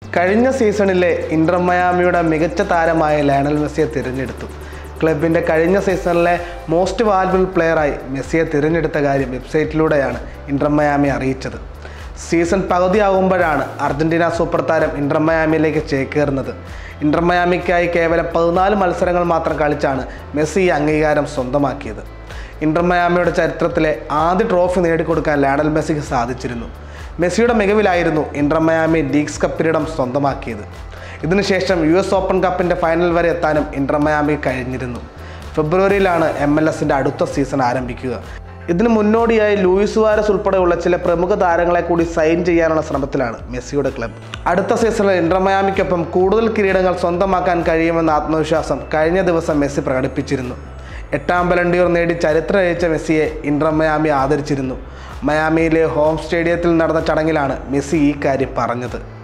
കഴിഞ്ഞ സീസണിലെ ഇന്റർ മയാമിയുടെ മികച്ച താരമായ ലയണൽ മെസ്സിയെ തിരഞ്ഞെടുത്തു ക്ലബിൻ്റെ കഴിഞ്ഞ സീസണിലെ മോസ്റ്റ് വാല്യുബിൾ പ്ലെയറായി മെസ്സിയെ തിരഞ്ഞെടുത്ത കാര്യം വെബ്സൈറ്റിലൂടെയാണ് ഇന്റർ മയാമി അറിയിച്ചത് സീസൺ പകുതിയാകുമ്പോഴാണ് അർജന്റീന സൂപ്പർ താരം ഇന്റർ മയാമിയിലേക്ക് ചേക്കേറുന്നത് ഇന്റർ മയാമിക്കായി കേവലം പതിനാല് മത്സരങ്ങൾ മാത്രം കളിച്ചാണ് മെസ്സി ഈ അംഗീകാരം സ്വന്തമാക്കിയത് ഇന്റർ മയാമിയുടെ ചരിത്രത്തിലെ ആദ്യ ട്രോഫി നേടിക്കൊടുക്കാൻ ലയണൽ മെസ്സിക്ക് സാധിച്ചിരുന്നു മെസ്സിയുടെ മികവിലായിരുന്നു ഇന്റർ മയാമി ലീഗ്സ് കപ്പ് കിരീടം സ്വന്തമാക്കിയത് ഇതിനുശേഷം യു എസ് ഓപ്പൺ കപ്പിൻ്റെ ഫൈനൽ വരെ എത്താനും ഇന്റർ മയാമി കഴിഞ്ഞിരുന്നു ഫെബ്രുവരിയിലാണ് എം എൽ എസിൻ്റെ അടുത്ത സീസൺ ആരംഭിക്കുക ഇതിന് മുന്നോടിയായി ലൂയിസ് വാരസ് ഉൾപ്പെടെയുള്ള ചില പ്രമുഖ താരങ്ങളെ കൂടി സൈൻ ചെയ്യാനുള്ള ശ്രമത്തിലാണ് മെസ്സിയുടെ ക്ലബ് അടുത്ത സീസണിൽ ഇന്റർ മയാമിക്കൊപ്പം കൂടുതൽ കിരീടങ്ങൾ സ്വന്തമാക്കാൻ കഴിയുമെന്ന ആത്മവിശ്വാസം കഴിഞ്ഞ ദിവസം മെസ്സി പ്രകടിപ്പിച്ചിരുന്നു എട്ടാം ബലണ്ടിയോർ നേടി ചരിത്രം രചിച്ച മെസ്സിയെ ഇന്റർ മയാമി ആദരിച്ചിരുന്നു മയാമിയിലെ ഹോം സ്റ്റേഡിയത്തിൽ നടന്ന ചടങ്ങിലാണ് മെസ്സി ഈ കാര്യം പറഞ്ഞത്